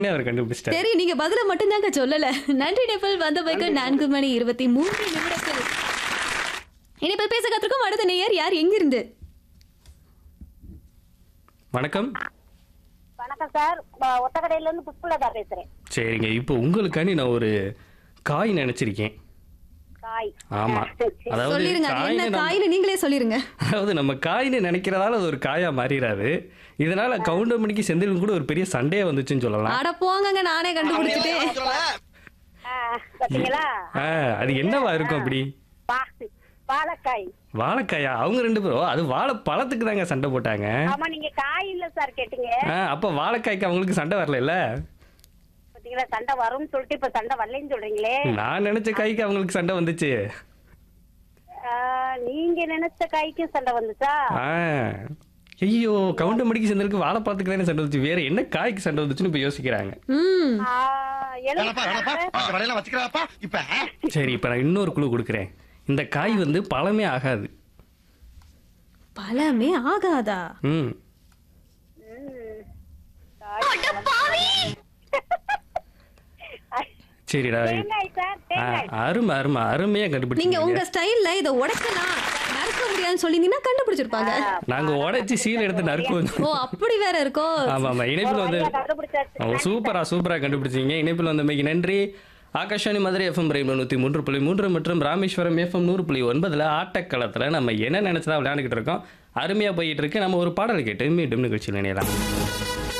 அவர் கண்டுபிடிச்சிட்டாரு சரி நீங்க பதில மட்டும் தாங்க சொல்லல நன்றி நெப்பல் வந்த பைக்கு நான்கு மணி இருபத்தி மூன்று நிமிடத்தில் இனிப்பல் பேச கத்திருக்கும் அடுத்த நேயர் யார் எங்கிருந்து வணக்கம் வணக்கம் சார் ப- ஒத்தக்கடையில இருந்து புஷ்பலதா பேசுறேன் சரிங்க இப்போ உங்களுக்காண்டி நான் ஒரு காய் நினைச்சிருக்கேன் காய் ஆமா அதாவது சொல்லிருங்க அது காய்னு என்ன நம்ம- காயின்னு நீங்களே சொல்லிருங்க அதாவது நம்ம காயின்னு நினைக்கிறதால அது ஒரு காயா மாறிடாது இதனால கவுண்டமணிக்கு செந்திலும் கூட ஒரு பெரிய சண்டையே வந்துச்சுன்னு சொல்லலாம் அட போங்கங்க நானே கண்டுபிடிச்சிட்டேன் ஆ, பாத்தீங்களா ஆ, அது என்னவா இருக்கும் அப்படி பா- பாலக்காய் வாழைக்காயா அவங்க ரெண்டு பேரும் அது வாழை பழத்துக்கு தாங்க சண்டை போட்டாங்க ஆமா நீங்க காய் இல்ல சார் கேட்டீங்க ஆ, அப்ப வாழைக்காய்க்கு அவங்களுக்கு சண்டை வரல பாத்தீங்களா சண்டை வரும்னு சொல்லிட்டு இப்ப சண்டை வரலைன்னு சொல்றீங்களே நான் நினைச்ச காய்க்கு அவங்களுக்கு சண்டை வந்துச்சு ஆ, நீங்க நினைச்ச காய்க்கு சண்டை வந்துச்சா ஆ. ஐயோ கவுண்டமணிக்கு செந்திலுக்கு வாழைப்பழத்துக்கு தானே சண்டை வந்துச்சு வேற என்ன காய்க்கு சண்டை வந்துச்சுன்னு இப்ப யோசிக்கிறாங்க ம் ஆ, வேணாப்பா வேணாப்பா எலுமிச்சை அந்த வடையெல்லாம் வச்சுக்கிறாப்பா இப்ப சரி இப்ப நான் இன்னொரு குழு கொடுக்குறேன் இந்த காய் வந்து பழமே ஆகாது பழமே ஆகாதா ம் சரிடா தேங்காய் சார் ஆ, தேங்காய் அருமை அருமை அருமையா நீங்க கண்டுபிடிச்சீங்க உங்க ஸ்டைல்ல இத உடைக்கலாம் நறுக்க முடியாதுன்னு சொல்லிருந்தீங்கன்னா கண்டுபிடிச்சிருப்பாங்க நாங்க உடைச்சு சீல் எடுத்து நறுக்குவோம் ஓ அப்படி வேற இருக்கோ ஆமா ஆமா இணைப்பில் வந்து சரியா கண்டுபிடிச்சாச்சு ஓ, சூப்பரா சூப்பரா கண்டுபிடிச்சீங்க இணைப்பில் வந்தமைக்கு நன்றி ஆகாஷவாணி மதுரை எஃப்எம் ரெயின்போ நூற்றி மூன்று புள்ளி மூன்று மற்றும் ராமேஸ்வரம் எஃப்எம் நூறு புள்ளி ஒன்பதுல ஆட்டக்களத்தில் நம்ம என்ன நினைச்சதா விளையாண்டுக்கிட்டு இருக்கோம் அருமையா போயிட்டு இருக்கு நம்ம ஒரு பாடல் கேட்டு மீண்டும் நிகழ்ச்சியில் இணையலாம்